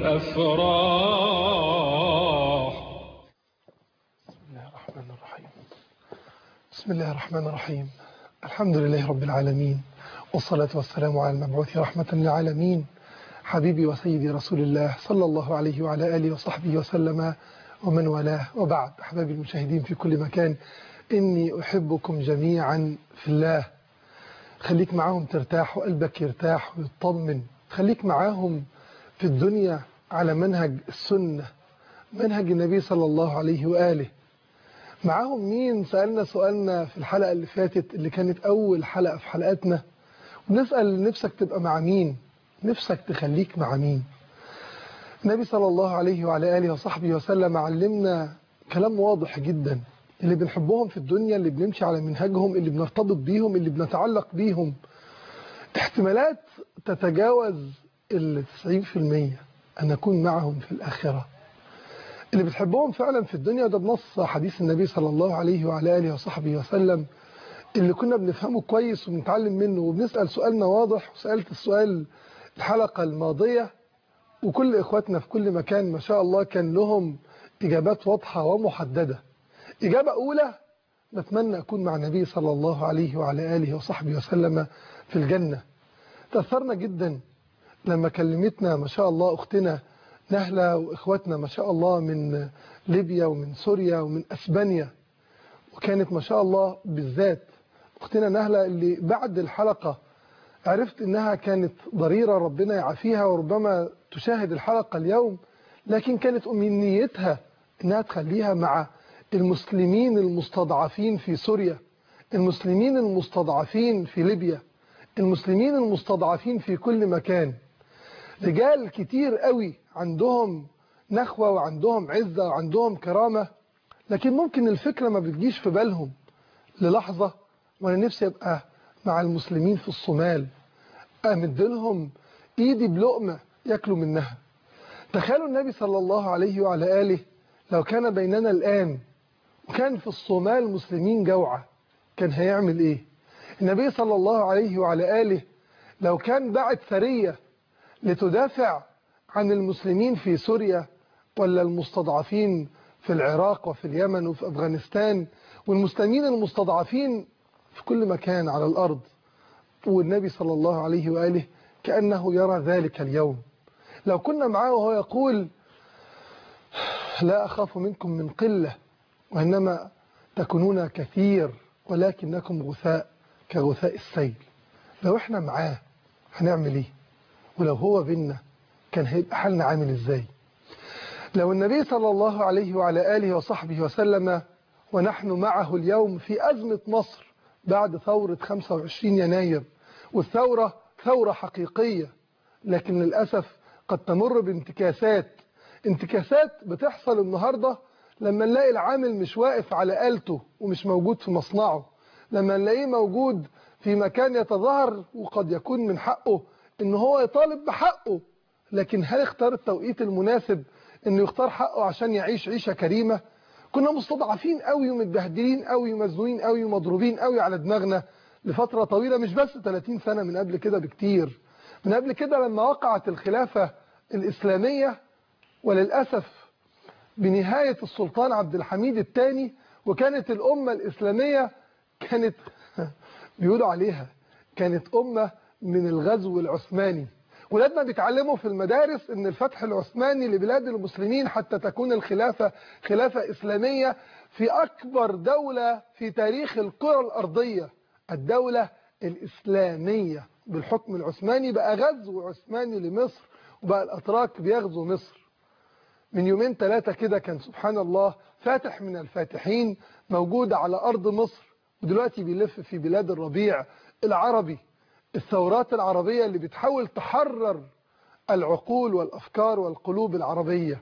والأفراح بسم الله الرحمن الرحيم بسم الله الرحمن الرحيم الحمد لله رب العالمين والصلاة والسلام على المبعوث رحمة للعالمين حبيبي وسيدي رسول الله صلى الله عليه وعلى آله وصحبه وسلم ومن والاه وبعد أحبابي المشاهدين في كل مكان إني أحبكم جميعا في الله خليك معاهم ترتاح وقلبك يرتاح ويطمن خليك معاهم في الدنيا على منهج السنة منهج النبي صلى الله عليه وآله معاهم مين سألنا سؤالنا في الحلقة اللي فاتت اللي كانت أول حلقة في حلقاتنا ونسأل نفسك تبقى مع مين نفسك تخليك مع مين النبي صلى الله عليه وعلى آله وصحبه وسلم علمنا كلام واضح جدا اللي بنحبهم في الدنيا اللي بنمشي على منهجهم اللي بنرتبط بيهم اللي بنتعلق بيهم احتمالات تتجاوز ال 90% أن نكون معهم في الآخرة اللي بتحبهم فعلا في الدنيا ده بنص حديث النبي صلى الله عليه وعلى آله وصحبه وسلم اللي كنا بنفهمه كويس وبنتعلم منه وبنسأل سؤالنا واضح وسألت السؤال الحلقة الماضية وكل إخواتنا في كل مكان ما شاء الله كان لهم إجابات واضحة ومحددة إجابة أولى نتمنى أكون مع النبي صلى الله عليه وعلى آله وصحبه وسلم في الجنة تأثرنا جدا لما كلمتنا ما شاء الله أختنا نهلة وإخواتنا ما شاء الله من ليبيا ومن سوريا ومن أسبانيا وكانت ما شاء الله بالذات أختنا نهلة اللي بعد الحلقة عرفت إنها كانت ضريرة ربنا يعافيها وربما تشاهد الحلقة اليوم لكن كانت أمنيتها إنها تخليها مع المسلمين المستضعفين في سوريا المسلمين المستضعفين في ليبيا المسلمين المستضعفين في كل مكان رجال كتير قوي عندهم نخوة وعندهم عزة وعندهم كرامة لكن ممكن الفكرة ما بتجيش في بالهم للحظة وانا نفسي ابقى مع المسلمين في الصومال امد لهم ايدي بلقمة ياكلوا منها تخيلوا النبي صلى الله عليه وعلى آله لو كان بيننا الآن وكان في الصومال مسلمين جوعة كان هيعمل ايه النبي صلى الله عليه وعلى آله لو كان بعت سرية لتدافع عن المسلمين في سوريا ولا المستضعفين في العراق وفي اليمن وفي أفغانستان والمسلمين المستضعفين في كل مكان على الأرض والنبي صلى الله عليه وآله كأنه يرى ذلك اليوم لو كنا معاه وهو يقول لا أخاف منكم من قلة وإنما تكونون كثير ولكنكم غثاء كغثاء السيل لو احنا معاه هنعمل ايه ولو هو بينا كان هيبقى حالنا عامل ازاي لو النبي صلى الله عليه وعلى آله وصحبه وسلم ونحن معه اليوم في أزمة مصر بعد ثورة 25 يناير والثورة ثورة حقيقية لكن للأسف قد تمر بانتكاسات انتكاسات بتحصل النهاردة لما نلاقي العامل مش واقف على آلته ومش موجود في مصنعه لما نلاقيه موجود في مكان يتظاهر وقد يكون من حقه ان هو يطالب بحقه لكن هل اختار التوقيت المناسب انه يختار حقه عشان يعيش عيشة كريمة كنا مستضعفين قوي ومتبهدلين قوي ومزنوقين قوي ومضروبين قوي على دماغنا لفترة طويلة مش بس 30 سنة من قبل كده بكتير من قبل كده لما وقعت الخلافة الإسلامية وللأسف بنهاية السلطان عبد الحميد الثاني وكانت الأمة الإسلامية كانت بيقولوا عليها كانت أمة من الغزو العثماني ولادنا بيتعلموا في المدارس ان الفتح العثماني لبلاد المسلمين حتى تكون الخلافة خلافة إسلامية في أكبر دولة في تاريخ الكرة الأرضية الدولة الإسلامية بالحكم العثماني بقى غزو عثماني لمصر وبقى الأتراك بيغزو مصر من يومين ثلاثة كده كان سبحان الله فاتح من الفاتحين موجود على أرض مصر ودلوقتي بيلف في بلاد الربيع العربي الثورات العربية اللي بتحاول تحرر العقول والأفكار والقلوب العربية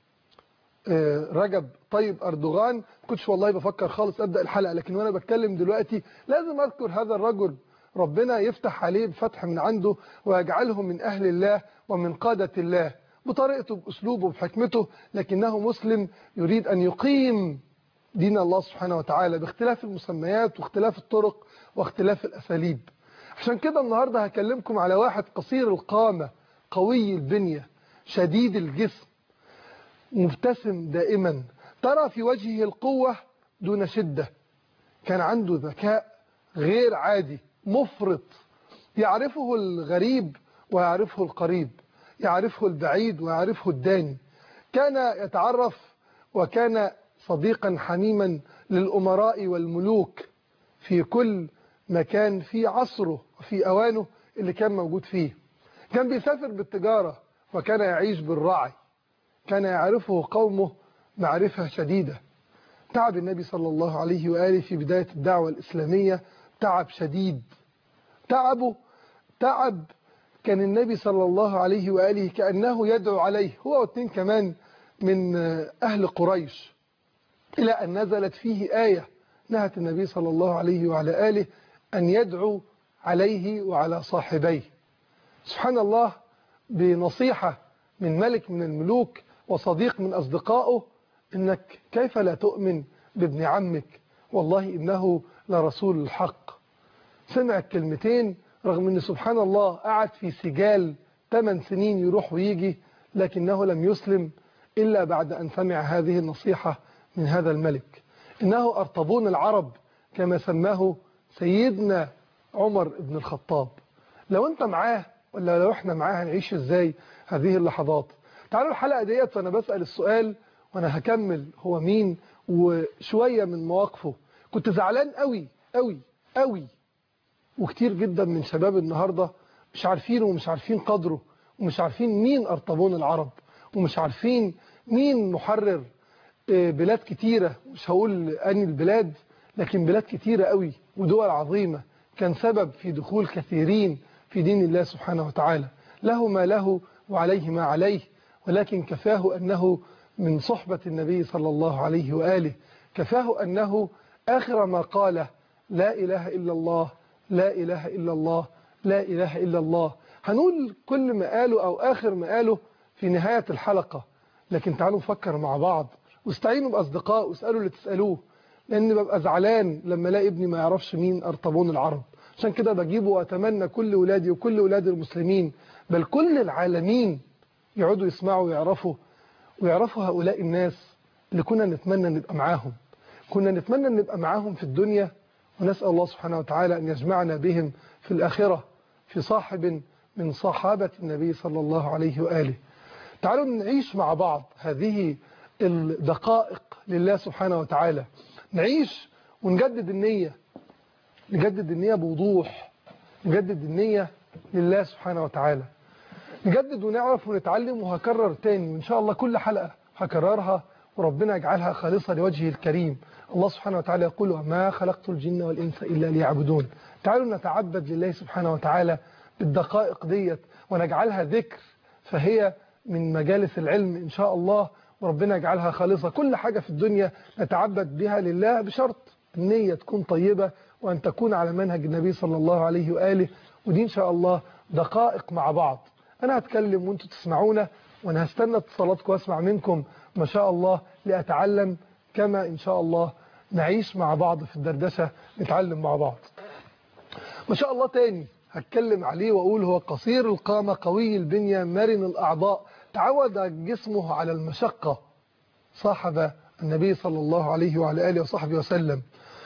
رجب طيب أردوغان كنتش والله بفكر خالص أبدأ الحلقة لكن وأنا بتكلم دلوقتي لازم أذكر هذا الرجل ربنا يفتح عليه بفتح من عنده ويجعله من أهل الله ومن قادة الله بطريقته بأسلوبه بحكمته لكنه مسلم يريد أن يقيم دين الله سبحانه وتعالى باختلاف المسميات واختلاف الطرق واختلاف الأساليب عشان كده النهاردة هكلمكم على واحد قصير القامة قوي البنية شديد الجسم مبتسم دائما ترى في وجهه القوة دون شدة كان عنده ذكاء غير عادي مفرط يعرفه الغريب ويعرفه القريب يعرفه البعيد ويعرفه الداني كان يتعرف وكان صديقا حميما للأمراء والملوك في كل مكان في عصره وفي أوانه اللي كان موجود فيه كان بيسافر بالتجارة وكان يعيش بالرعي كان يعرفه قومه معرفة شديدة تعب النبي صلى الله عليه وآله في بداية الدعوة الإسلامية تعب شديد تعبه تعب كان النبي صلى الله عليه وآله كأنه يدعو عليه هو واثنين كمان من أهل قريش إلى أن نزلت فيه آية نهت النبي صلى الله عليه وعلى آله أن يدعو عليه وعلى صاحبيه سبحان الله بنصيحة من ملك من الملوك وصديق من أصدقائه إنك كيف لا تؤمن بابن عمك والله إنه لرسول الحق سمع الكلمتين رغم أن سبحان الله قعد في سجال 8 سنين يروح ويجي لكنه لم يسلم إلا بعد أن سمع هذه النصيحة من هذا الملك إنه أرطبون العرب كما سماه سيدنا عمر بن الخطاب لو أنت معاه ولا لو احنا معاه هنعيش ازاي هذه اللحظات تعالوا الحلقة ديت وانا بسأل السؤال وانا هكمل هو مين وشوية من مواقفه كنت زعلان قوي قوي قوي وكتير جدا من شباب النهاردة مش عارفينه ومش عارفين قدره ومش عارفين مين أرطبون العرب ومش عارفين مين محرر بلاد كتيرة مش هقول أني البلاد لكن بلاد كتيرة قوي ودول عظيمة كان سبب في دخول كثيرين في دين الله سبحانه وتعالى له ما له وعليه ما عليه ولكن كفاه أنه من صحبة النبي صلى الله عليه وآله كفاه أنه آخر ما قال لا إله إلا الله لا إله إلا الله لا إله إلا الله هنقول كل ما قاله أو آخر ما قاله في نهاية الحلقة لكن تعالوا نفكر مع بعض واستعينوا بأصدقاء واسألوا اللي تسألوه لأن ببقى زعلان لما الاقي ابني ما يعرفش مين أرطبون العرب عشان كده بجيبه وأتمنى كل ولادي وكل ولاد المسلمين بل كل العالمين يقعدوا يسمعوا ويعرفوا ويعرفوا هؤلاء الناس اللي كنا نتمنى نبقى معاهم كنا نتمنى نبقى معاهم في الدنيا ونسأل الله سبحانه وتعالى أن يجمعنا بهم في الآخرة في صاحب من صحابة النبي صلى الله عليه وآله تعالوا نعيش مع بعض هذه الدقائق لله سبحانه وتعالى نعيش ونجدد النية نجدد النية بوضوح نجدد النية لله سبحانه وتعالى نجدد ونعرف ونتعلم وهكرر تاني وإن شاء الله كل حلقة هكررها وربنا يجعلها خالصة لوجهه الكريم الله سبحانه وتعالى يقول ما خلقت الجن والإنس إلا ليعبدون تعالوا نتعبد لله سبحانه وتعالى بالدقائق ديت ونجعلها ذكر فهي من مجالس العلم إن شاء الله وربنا يجعلها خالصة كل حاجة في الدنيا نتعبد بها لله بشرط النية تكون طيبة وأن تكون على منهج النبي صلى الله عليه وآله ودي إن شاء الله دقائق مع بعض أنا هتكلم وأنتوا تسمعونا وأنا هستنى اتصالاتكم وأسمع منكم ما شاء الله لأتعلم كما إن شاء الله نعيش مع بعض في الدردشة نتعلم مع بعض ما شاء الله تاني هتكلم عليه وأقول هو قصير القامة قوي البنية مرن الأعضاء تعود جسمه على المشقة صاحب النبي صلى الله عليه وعلى آله وصحبه وسلم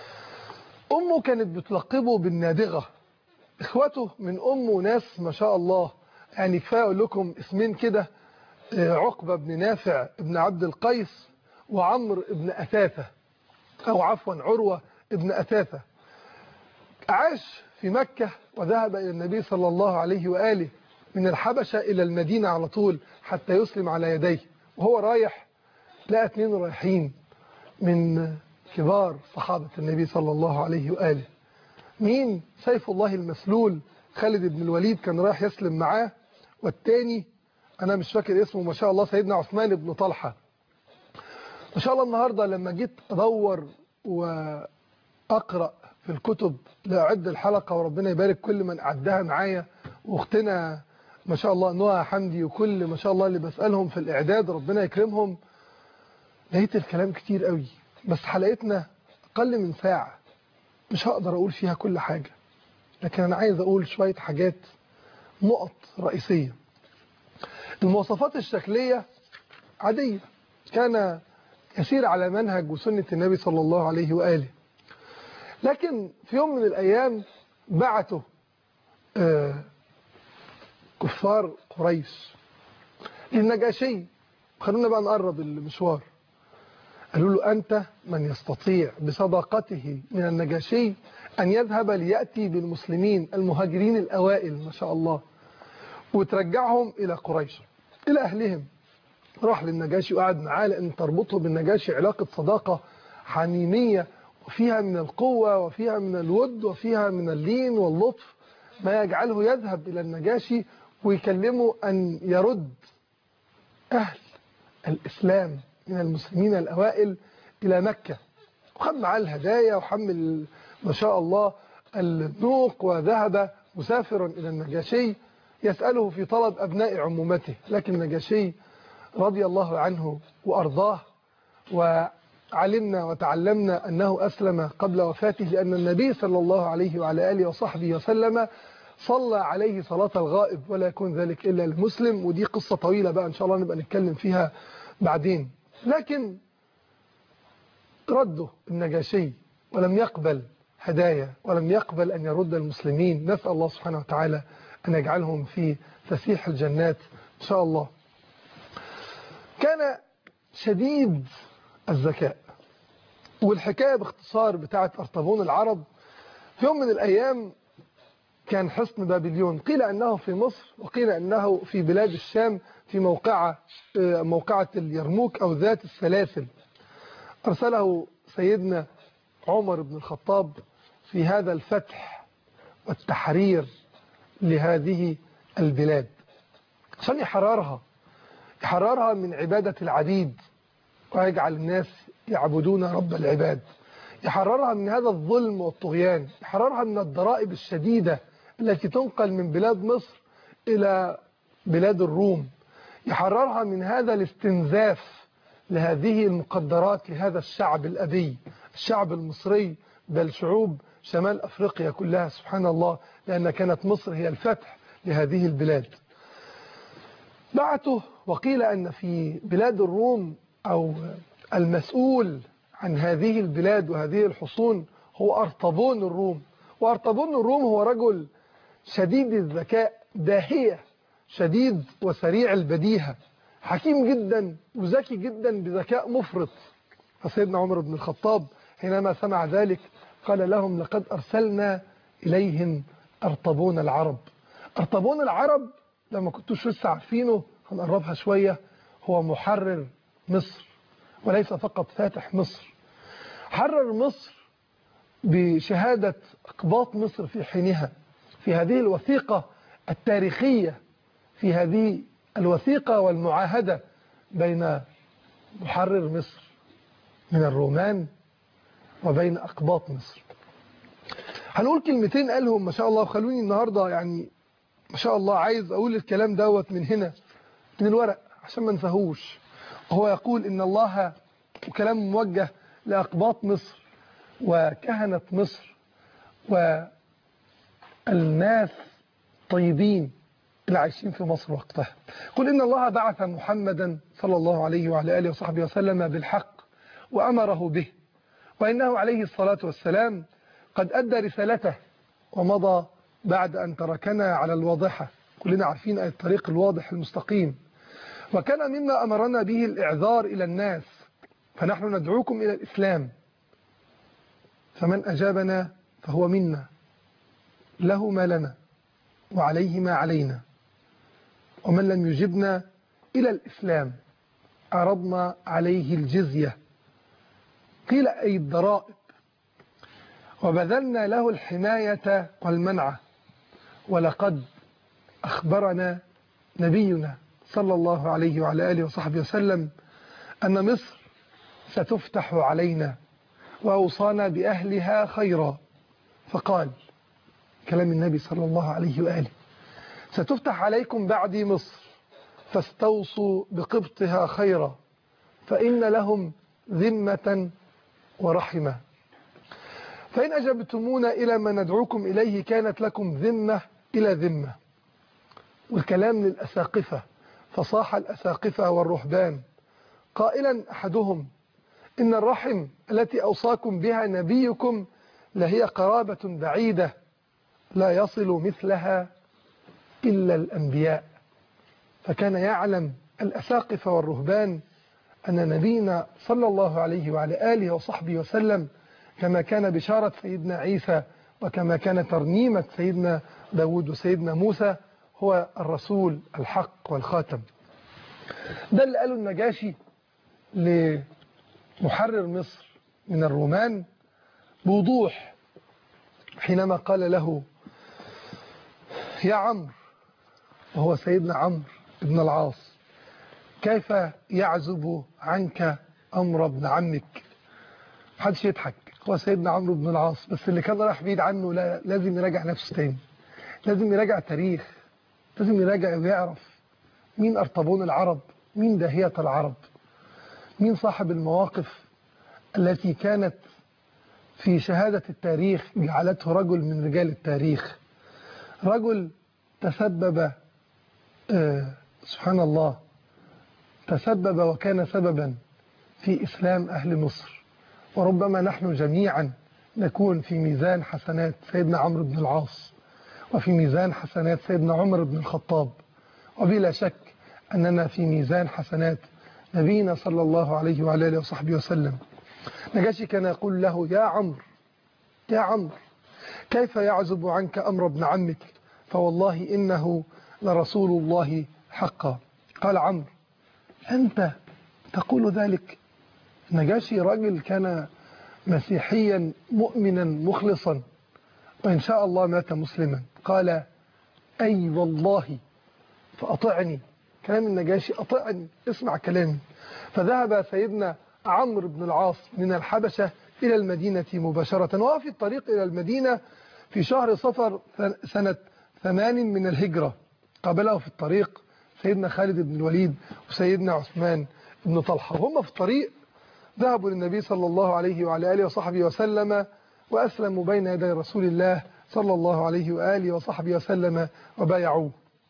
أمه كانت بتلقبه بالنابغة إخوته من أمه ناس ما شاء الله يعني كفاية أقول لكم اسمين كده عقبة بن نافع بن عبد القيس وعمر بن أثاثة أو عفوا عروة بن أثاثة عاش في مكة وذهب إلى النبي صلى الله عليه وآله من الحبشة إلى المدينة على طول حتى يسلم على يديه وهو رايح لقى اتنين رايحين من كبار صحابة النبي صلى الله عليه وآله مين سيف الله المسلول خالد بن الوليد كان رايح يسلم معاه والتاني أنا مش فاكر اسمه ما شاء الله سيدنا عثمان بن طلحة ما شاء الله النهاردة لما جيت أدور وأقرأ في الكتب لأعد الحلقة وربنا يبارك كل من أعدها معايا واختنا ما شاء الله نوى حمدي وكل ما شاء الله اللي بسألهم في الإعداد ربنا يكرمهم لقيت الكلام كتير قوي بس حلقتنا أقل من ساعة مش هقدر أقول فيها كل حاجة لكن أنا عايز أقول شوية حاجات نقط رئيسية المواصفات الشكلية عادية كان يسير على منهج وسنة النبي صلى الله عليه وآله لكن في يوم من الأيام بعثوا آه كفار قريش للنجاشي خلونا بقى نقرب المشوار قالوا له أنت من يستطيع بصداقته من النجاشي أن يذهب ليأتي بالمسلمين المهاجرين الأوائل ما شاء الله وترجعهم إلى قريش إلى أهلهم راح للنجاشي وقعد معاه لأن تربطه بالنجاشي علاقة صداقة حميمية وفيها من القوة وفيها من الود وفيها من اللين واللطف ما يجعله يذهب إلى النجاشي ويكلمه أن يرد أهل الإسلام من المسلمين الأوائل إلى مكة وخد معاه الهدايا وحمل ما شاء الله النوق وذهب مسافرا إلى النجاشي يسأله في طلب أبناء عمومته لكن النجاشي رضي الله عنه وأرضاه وعلمنا وتعلمنا أنه أسلم قبل وفاته لأن النبي صلى الله عليه وعلى آله وصحبه وسلم صلى عليه صلاة الغائب ولا يكون ذلك إلا المسلم ودي قصة طويلة بقى إن شاء الله نبقى نتكلم فيها بعدين لكن رده النجاشي ولم يقبل هدايا ولم يقبل أن يرد المسلمين نسأل الله سبحانه وتعالى أن يجعلهم في فسيح الجنات إن شاء الله كان شديد الذكاء والحكاية باختصار بتاعت أرطبون العرب في يوم من الأيام كان حصن بابليون قيل أنه في مصر وقيل أنه في بلاد الشام في موقعة موقعة اليرموك أو ذات السلاسل أرسله سيدنا عمر بن الخطاب في هذا الفتح والتحرير لهذه البلاد عشان يحررها يحررها من عبادة العبيد ويجعل الناس يعبدون رب العباد يحررها من هذا الظلم والطغيان يحررها من الضرائب الشديدة التي تنقل من بلاد مصر إلى بلاد الروم يحررها من هذا الاستنزاف لهذه المقدرات لهذا الشعب الأبي الشعب المصري بل شعوب شمال أفريقيا كلها سبحان الله لأن كانت مصر هي الفتح لهذه البلاد بعته وقيل أن في بلاد الروم أو المسؤول عن هذه البلاد وهذه الحصون هو أرطبون الروم وأرطبون الروم هو رجل شديد الذكاء داهية شديد وسريع البديهة حكيم جدا وذكي جدا بذكاء مفرط فسيدنا عمر بن الخطاب حينما سمع ذلك قال لهم لقد أرسلنا إليهم أرطبون العرب أرطبون العرب لما كنتوش لسه عارفينه هنقربها شوية هو محرر مصر وليس فقط فاتح مصر حرر مصر بشهادة أقباط مصر في حينها في هذه الوثيقة التاريخية في هذه الوثيقة والمعاهدة بين محرر مصر من الرومان وبين أقباط مصر هنقول كلمتين قالهم ما شاء الله وخلوني النهاردة يعني ما شاء الله عايز أقول الكلام دوت من هنا من الورق عشان ما نساهوش وهو يقول إن الله وكلام موجه لأقباط مصر وكهنة مصر والناس طيبين اللي عايشين في مصر وقتها قل إن الله بعث محمدا صلى الله عليه وعلى آله وصحبه وسلم بالحق وأمره به وإنه عليه الصلاة والسلام قد أدى رسالته ومضى بعد أن تركنا على الواضحة كلنا عارفين الطريق الواضح المستقيم وكان مما أمرنا به الإعذار إلى الناس فنحن ندعوكم إلى الإسلام فمن أجابنا فهو منا له ما لنا وعليه ما علينا ومن لم يجبنا إلى الإسلام عرضنا عليه الجزية قيل أي الضرائب وبذلنا له الحماية والمنعة ولقد أخبرنا نبينا صلى الله عليه وعلى آله وصحبه وسلم أن مصر ستفتح علينا وأوصانا بأهلها خيرا فقال كلام النبي صلى الله عليه وآله ستفتح عليكم بعدي مصر فاستوصوا بقبطها خيرا فإن لهم ذمة ورحمة فإن أجبتمونا إلى ما ندعوكم إليه كانت لكم ذمة إلى ذمة والكلام للأساقفة فصاح الأساقفة والرهبان قائلا أحدهم إن الرحم التي أوصاكم بها نبيكم لهي قرابة بعيدة لا يصل مثلها إلا الأنبياء فكان يعلم الأساقفة والرهبان أن نبينا صلى الله عليه وعلى آله وصحبه وسلم كما كان بشارة سيدنا عيسى وكما كان ترنيمة سيدنا داود وسيدنا موسى هو الرسول الحق والخاتم ده اللي قاله النجاشي لمحرر مصر من الرومان بوضوح حينما قال له يا عمرو وهو سيدنا عمرو بن العاص كيف يعزب عنك أمر ابن عمك محدش يضحك هو سيدنا عمرو بن العاص بس اللي كان راح بعيد عنه لا لازم يراجع نفسه تاني لازم يراجع تاريخ لازم يراجع ويعرف مين أرطبون العرب مين داهية العرب مين صاحب المواقف التي كانت في شهادة التاريخ جعلته رجل من رجال التاريخ رجل تسبب آه سبحان الله تسبب وكان سببا في إسلام أهل مصر وربما نحن جميعا نكون في ميزان حسنات سيدنا عمرو بن العاص وفي ميزان حسنات سيدنا عمر بن الخطاب وبلا شك أننا في ميزان حسنات نبينا صلى الله عليه وعلى آله وصحبه وسلم نجاشي كان يقول له يا عمرو يا عمرو كيف يعزب عنك أمر ابن عمك فوالله إنه لرسول الله حقا قال عمرو أنت تقول ذلك نجاشي راجل كان مسيحيا مؤمنا مخلصا وإن شاء الله مات مسلما قال أي والله فأطعني كلام النجاشي أطعني اسمع كلامي فذهب سيدنا عمرو بن العاص من الحبشة إلى المدينة مباشرة وفي الطريق إلى المدينة في شهر صفر سنة ثمان من الهجرة قابله في الطريق سيدنا خالد بن الوليد وسيدنا عثمان بن طلحة وهم في الطريق ذهبوا للنبي صلى الله عليه وعلى آله وصحبه وسلم وأسلموا بين يدي رسول الله صلى الله عليه وآله وصحبه وسلم وبايعوه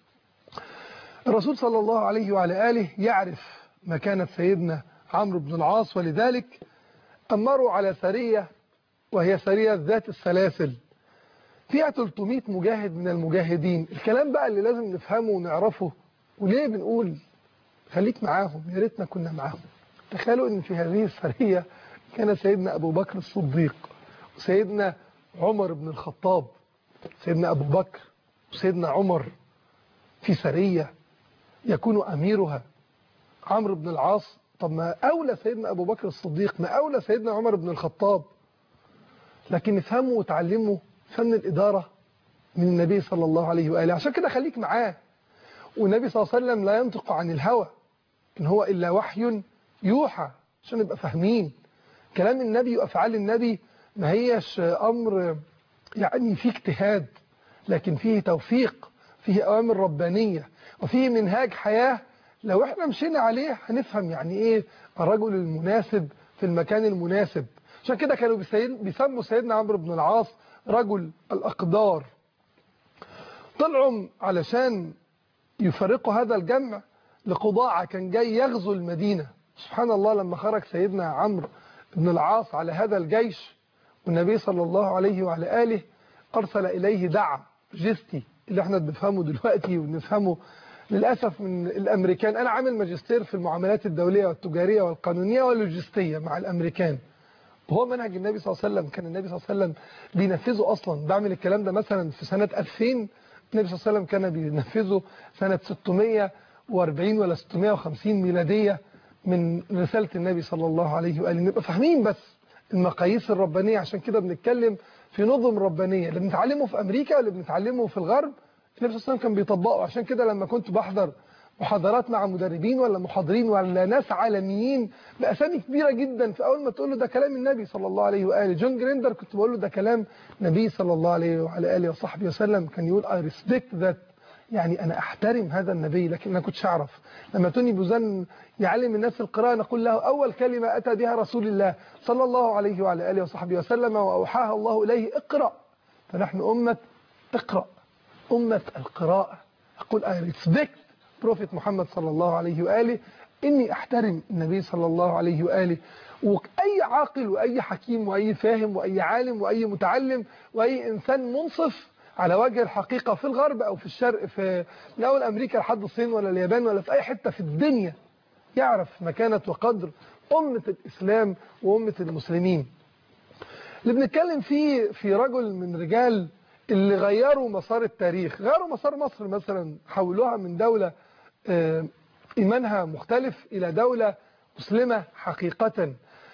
الرسول صلى الله عليه وعلى آله يعرف مكانة سيدنا عمرو بن العاص ولذلك أمروا على سرية وهي سرية ذات السلاسل فيها 300 مجاهد من المجاهدين الكلام بقى اللي لازم نفهمه ونعرفه وليه بنقول خليك معاهم يا ريتنا كنا معاهم تخيلوا ان في هذه السرية كان سيدنا أبو بكر الصديق وسيدنا عمر بن الخطاب سيدنا أبو بكر وسيدنا عمر في سرية يكون أميرها عمرو بن العاص طب ما أولى سيدنا أبو بكر الصديق ما أولى سيدنا عمر بن الخطاب لكن نفهموا وتعلموا فن الإدارة من النبي صلى الله عليه وآله عشان كده خليك معاه والنبي صلى الله عليه وسلم لا ينطق عن الهوى إن هو إلا وحي يوحى عشان نبقى فاهمين كلام النبي وأفعال النبي ما هيش أمر يعني فيه اجتهاد لكن فيه توفيق فيه أوامر ربانية وفيه منهاج حياة لو احنا مشينا عليه هنفهم يعني ايه الرجل المناسب في المكان المناسب عشان كده كانوا بيسموا سيدنا عمرو بن العاص رجل الأقدار طلعوا علشان يفرقوا هذا الجمع لقضاعة كان جاي يغزو المدينة سبحان الله لما خرج سيدنا عمرو بن العاص على هذا الجيش والنبي صلى الله عليه وعلى آله أرسل إليه دعم جستي اللي احنا بنفهمه دلوقتي ونفهمه للأسف من الأمريكان أنا عامل ماجستير في المعاملات الدولية والتجارية والقانونية واللوجستية مع الأمريكان وهو منهج النبي صلى الله عليه وسلم كان النبي صلى الله عليه وسلم بينفذه أصلا بعمل الكلام ده مثلا في سنة 2000 النبي صلى الله عليه وسلم كان بينفذه سنة 640 ولا 650 ميلادية من رسالة النبي صلى الله عليه وآله نبقى فاهمين بس المقاييس الربانية عشان كده بنتكلم في نظم ربانية اللي بنتعلمه في أمريكا واللي بنتعلمه في الغرب النبي صلى الله عليه وسلم كان بيطبقه عشان كده لما كنت بحضر محاضرات مع مدربين ولا محاضرين ولا ناس عالميين بأسامي كبيرة جدا في أول ما تقول له ده كلام النبي صلى الله عليه وآله جون جريندر كنت بقول له ده كلام نبي صلى الله عليه وعلى آله وصحبه وسلم كان يقول I respect that يعني أنا أحترم هذا النبي لكن أنا كنتش أعرف لما توني بوزان يعلم الناس القراءة نقول له أول كلمة أتى بها رسول الله صلى الله عليه وعلى آله وصحبه وسلم وأوحاها الله إليه اقرأ فنحن أمة اقرأ أمة القراءة أقول I respect بروفيت محمد صلى الله عليه وآله إني أحترم النبي صلى الله عليه وآله وأي عاقل وأي حكيم وأي فاهم وأي عالم وأي متعلم وأي إنسان منصف على وجه الحقيقة في الغرب أو في الشرق في من أول أمريكا لحد الصين ولا اليابان ولا في أي حتة في الدنيا يعرف مكانة وقدر أمة الإسلام وأمة المسلمين اللي بنتكلم فيه في رجل من رجال اللي غيروا مسار التاريخ غيروا مسار مصر مثلا حولوها من دولة آه، إيمانها مختلف إلى دولة مسلمة حقيقة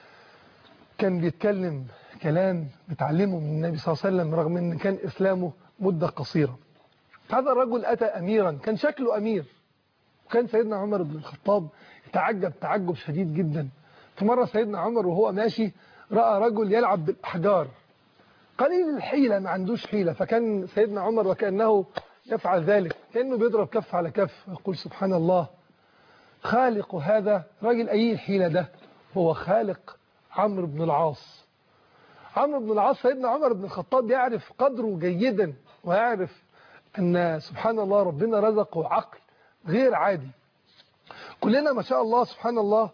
كان بيتكلم كلام بتعلمه من النبي صلى الله عليه وسلم رغم ان كان اسلامه مدة قصيرة هذا الرجل اتى اميرا كان شكله امير وكان سيدنا عمر بن الخطاب يتعجب تعجب شديد جدا في مرة سيدنا عمر وهو ماشي رأى رجل يلعب بالاحجار قليل الحيلة ما عندوش حيلة فكان سيدنا عمر وكأنه يفعل ذلك كأنه بيضرب كف على كف يقول سبحان الله خالق هذا راجل أي الحيلة ده هو خالق عمرو بن العاص عمرو بن العاص سيدنا عمر بن الخطاب يعرف قدره جيدا ويعرف أن سبحان الله ربنا رزقه عقل غير عادي كلنا ما شاء الله سبحان الله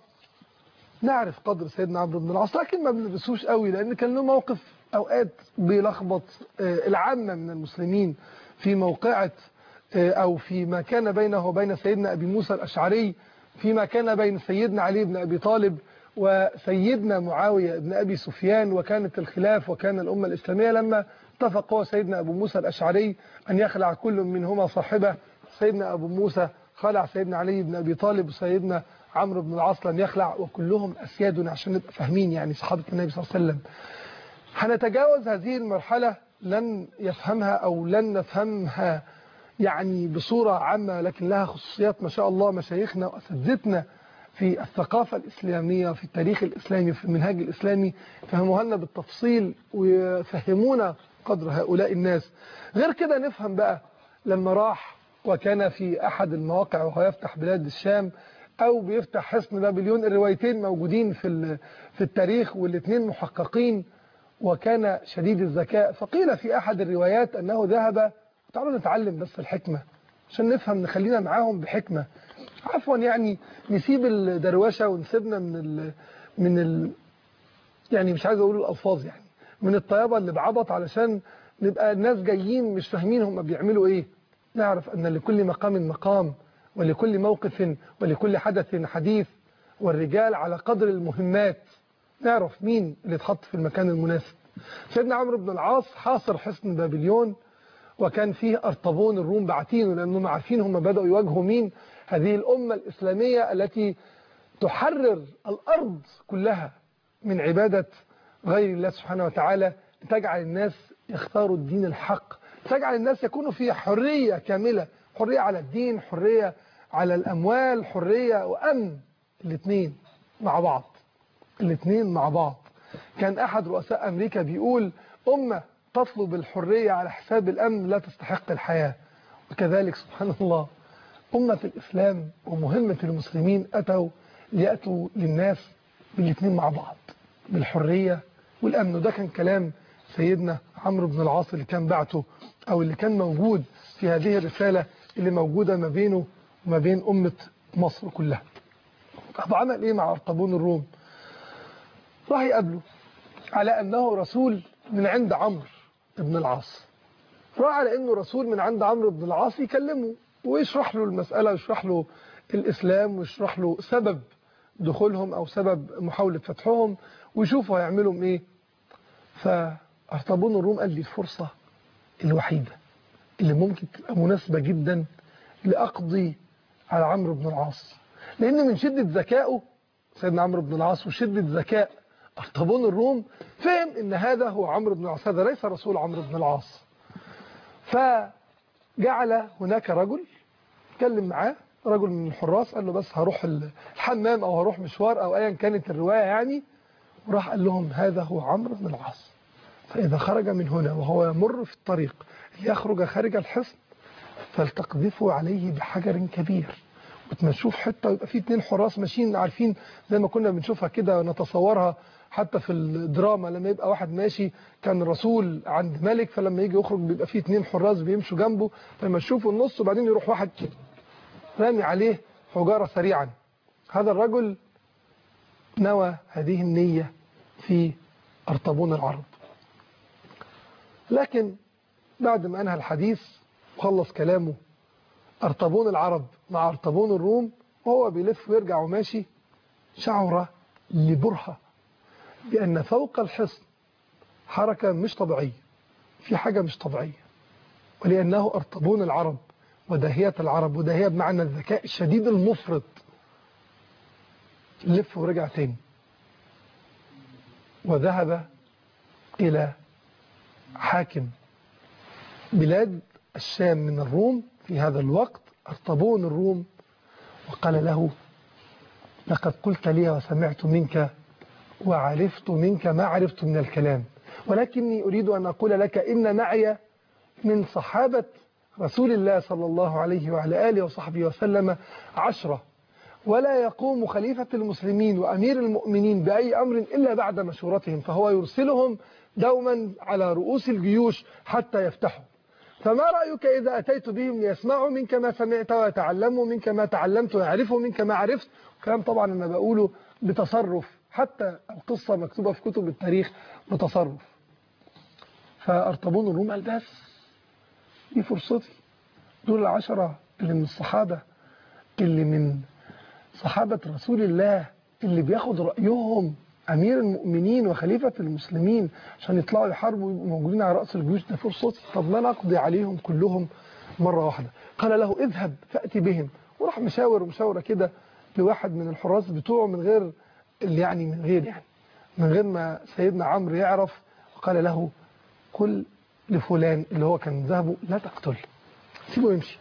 نعرف قدر سيدنا عمرو بن العاص لكن ما بنلبسوش قوي لأن كان له موقف أوقات بيلخبط آه، العامة من المسلمين في موقعة آه، أو فيما كان بينه وبين سيدنا أبي موسى الأشعري فيما كان بين سيدنا علي بن أبي طالب وسيدنا معاوية بن أبي سفيان وكانت الخلاف وكان الأمة الإسلامية لما اتفق هو سيدنا أبو موسى الأشعري أن يخلع كل منهما صاحبه سيدنا أبو موسى خلع سيدنا علي بن أبي طالب وسيدنا عمرو بن العاص لم يخلع وكلهم أسيادنا عشان نبقى فاهمين يعني صحابة النبي صلى الله عليه وسلم هنتجاوز هذه المرحلة لن يفهمها أو لن نفهمها يعني بصورة عامة لكن لها خصوصيات ما شاء الله مشايخنا وأساتذتنا في الثقافة الإسلامية في التاريخ الإسلامي في المنهاج الإسلامي فهموها لنا بالتفصيل ويفهمونا قدر هؤلاء الناس غير كده نفهم بقى لما راح وكان في أحد المواقع وهو يفتح بلاد الشام أو بيفتح حصن بابليون الروايتين موجودين في ال- في التاريخ والاثنين محققين وكان شديد الذكاء فقيل في أحد الروايات أنه ذهب تعالوا نتعلم بس الحكمة عشان نفهم نخلينا معاهم بحكمة عفوا يعني نسيب الدروشة ونسيبنا من ال من ال يعني مش عايز اقول الالفاظ يعني من الطيابة اللي بعبط علشان نبقى الناس جايين مش فاهمين هم بيعملوا ايه نعرف ان لكل مقام مقام ولكل موقف ولكل حدث حديث والرجال على قدر المهمات نعرف مين اللي اتحط في المكان المناسب سيدنا عمرو بن العاص حاصر حصن بابليون وكان فيه أرطبون الروم باعتينه لأنهم عارفين هم بدأوا يواجهوا مين هذه الأمة الإسلامية التي تحرر الأرض كلها من عبادة غير الله سبحانه وتعالى لتجعل الناس يختاروا الدين الحق تجعل الناس يكونوا في حرية كاملة حرية على الدين حرية على الأموال حرية وأمن الاثنين مع بعض الاثنين مع بعض كان أحد رؤساء أمريكا بيقول أمة تطلب الحرية على حساب الأمن لا تستحق الحياة وكذلك سبحان الله أمة الإسلام ومهمة المسلمين أتوا ليأتوا للناس بالاثنين مع بعض بالحرية والأمن وده كان كلام سيدنا عمرو بن العاص اللي كان بعته أو اللي كان موجود في هذه الرسالة اللي موجودة ما بينه وما بين أمة مصر كلها طب عمل إيه مع أرطبون الروم راح يقابله على أنه رسول من عند عمرو بن العاص راح على أنه رسول من عند عمرو بن العاص يكلمه ويشرح له المسألة ويشرح له الإسلام ويشرح له سبب دخولهم أو سبب محاولة فتحهم ويشوفوا هيعملوا إيه فأرطبون الروم قال لي الفرصة الوحيدة اللي ممكن تبقى مناسبة جدا لأقضي على عمرو بن العاص لأن من شدة ذكائه سيدنا عمرو بن العاص وشدة ذكاء أرطبون الروم فهم إن هذا هو عمرو بن العاص هذا ليس رسول عمرو بن العاص فجعل هناك رجل اتكلم معاه رجل من الحراس قال له بس هروح الحمام أو هروح مشوار أو أيا كانت الرواية يعني وراح قال لهم هذا هو عمرو بن العاص فإذا خرج من هنا وهو يمر في الطريق ليخرج خارج الحصن فلتقذفوا عليه بحجر كبير وتمشوه في حته ويبقى في اتنين حراس ماشيين عارفين زي ما كنا بنشوفها كده نتصورها حتى في الدراما لما يبقى واحد ماشي كان رسول عند ملك فلما يجي يخرج بيبقى في اتنين حراس بيمشوا جنبه فيمشوه في النص وبعدين يروح واحد كده رامي عليه حجارة سريعا هذا الرجل نوى هذه النية في أرطبون العرب لكن بعد ما أنهى الحديث وخلص كلامه أرطبون العرب مع أرطبون الروم وهو بيلف ويرجع وماشي شعر لبرهة بأن فوق الحصن حركة مش طبيعية في حاجة مش طبيعية ولأنه أرطبون العرب وداهية العرب وداهية بمعنى الذكاء الشديد المفرط لف ورجع تاني وذهب إلى حاكم بلاد الشام من الروم في هذا الوقت أرطبون الروم وقال له لقد قلت لي وسمعت منك وعرفت منك ما عرفت من الكلام ولكني أريد أن أقول لك إن معي من صحابة رسول الله صلى الله عليه وعلى آله وصحبه وسلم عشرة ولا يقوم خليفة المسلمين وأمير المؤمنين بأي أمر إلا بعد مشورتهم فهو يرسلهم دوما على رؤوس الجيوش حتى يفتحوا فما رأيك إذا أتيت بهم ليسمعوا منك ما سمعت ويتعلموا منك ما تعلمت ويعرفوا منك ما عرفت كلام طبعا أنا بقوله بتصرف حتى القصة مكتوبة في كتب التاريخ بتصرف فأرطبون الروم قال بس دي فرصتي دول العشرة اللي من الصحابة اللي من صحابة رسول الله اللي بياخد رأيهم أمير المؤمنين وخليفة المسلمين عشان يطلعوا يحاربوا ويبقوا موجودين على رأس الجيوش ده فرصتي طب ما نقضي عليهم كلهم مرة واحدة قال له اذهب فأتي بهم وراح مشاور ومشاورة كده لواحد من الحراس بتوعه من غير اللي يعني من غير يعني من غير ما سيدنا عمرو يعرف وقال له قل لفلان اللي هو كان ذهبه لا تقتل سيبه يمشي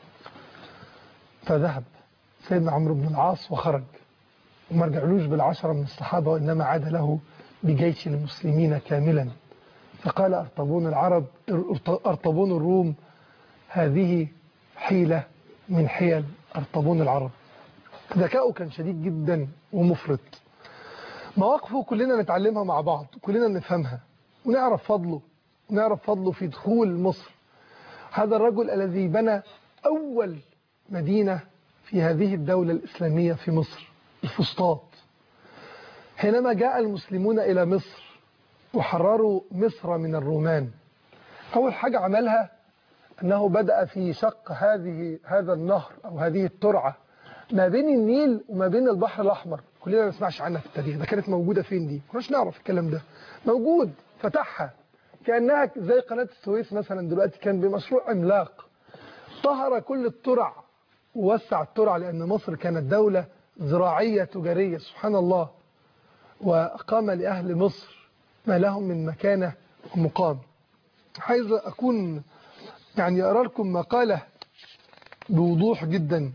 فذهب سيدنا عمرو بن العاص وخرج وما رجعلوش بالعشرة من الصحابة وإنما عاد له بجيش المسلمين كاملا فقال أرطبون العرب أرطبون الروم هذه حيلة من حيل أرطبون العرب ذكاؤه كان شديد جدا ومفرط مواقفه كلنا نتعلمها مع بعض كلنا نفهمها ونعرف فضله ونعرف فضله في دخول مصر هذا الرجل الذي بنى أول مدينة في هذه الدولة الإسلامية في مصر الفسطاط حينما جاء المسلمون إلى مصر وحرروا مصر من الرومان أول حاجة عملها أنه بدأ في شق هذه هذا النهر أو هذه الترعة ما بين النيل وما بين البحر الأحمر كلنا ما نسمعش عنها في التاريخ ده كانت موجودة فين دي كناش نعرف الكلام ده موجود فتحها كأنها زي قناة السويس مثلا دلوقتي كان بمشروع عملاق طهر كل الترع ووسع الترع لأن مصر كانت دولة زراعية تجارية سبحان الله وأقام لأهل مصر ما لهم من مكانة ومقام عايز أكون يعني أرى لكم مقالة بوضوح جدا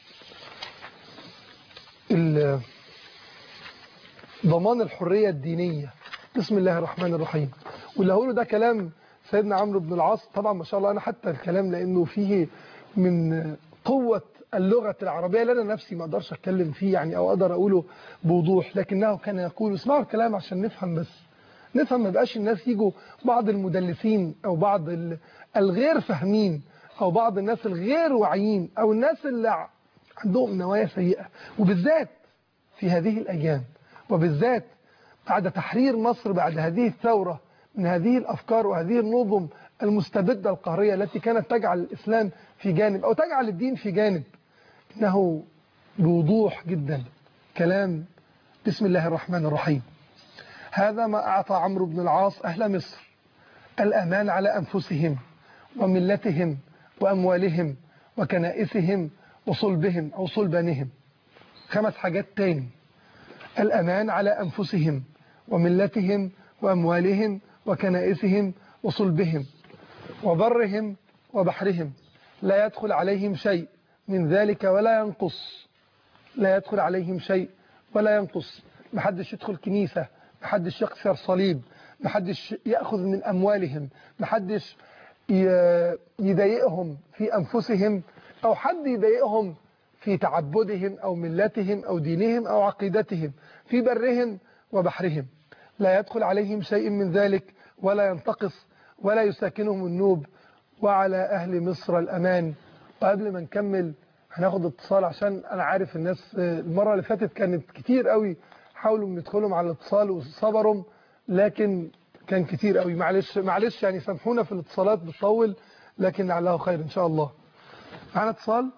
ضمان الحرية الدينية بسم الله الرحمن الرحيم واللي هقوله ده كلام سيدنا عمرو بن العاص طبعا ما شاء الله أنا حتى الكلام لأنه فيه من قوة اللغة العربية اللي أنا نفسي ما أقدرش أتكلم فيه يعني أو أقدر أقوله بوضوح لكنه كان يقول اسمعوا الكلام عشان نفهم بس نفهم ما بقاش الناس يجوا بعض المدلسين أو بعض الغير فاهمين أو بعض الناس الغير واعيين أو الناس اللي عندهم نوايا سيئة وبالذات في هذه الأيام وبالذات بعد تحرير مصر بعد هذه الثورة من هذه الأفكار وهذه النظم المستبدة القهرية التي كانت تجعل الإسلام في جانب أو تجعل الدين في جانب إنه بوضوح جدا كلام بسم الله الرحمن الرحيم هذا ما أعطى عمرو بن العاص أهل مصر الأمان على أنفسهم وملتهم وأموالهم وكنائسهم وصلبهم أو صلبانهم خمس حاجات تاني الأمان على أنفسهم وملتهم وأموالهم وكنائسهم وصلبهم وبرهم وبحرهم لا يدخل عليهم شيء من ذلك ولا ينقص لا يدخل عليهم شيء ولا ينقص محدش يدخل كنيسة محدش يكسر صليب محدش يأخذ من أموالهم محدش يضايقهم في أنفسهم أو حد يضايقهم في تعبدهم أو ملتهم أو دينهم أو عقيدتهم في برهم وبحرهم لا يدخل عليهم شيء من ذلك ولا ينتقص ولا يساكنهم النوب وعلى أهل مصر الأمان وقبل ما نكمل هناخد اتصال عشان انا عارف الناس آه، المره اللي فاتت كانت كتير قوي حاولوا إن يدخلوا على الاتصال وصبروا لكن كان كتير قوي معلش معلش يعني سامحونا في الاتصالات بتطول لكن لعله خير ان شاء الله معانا اتصال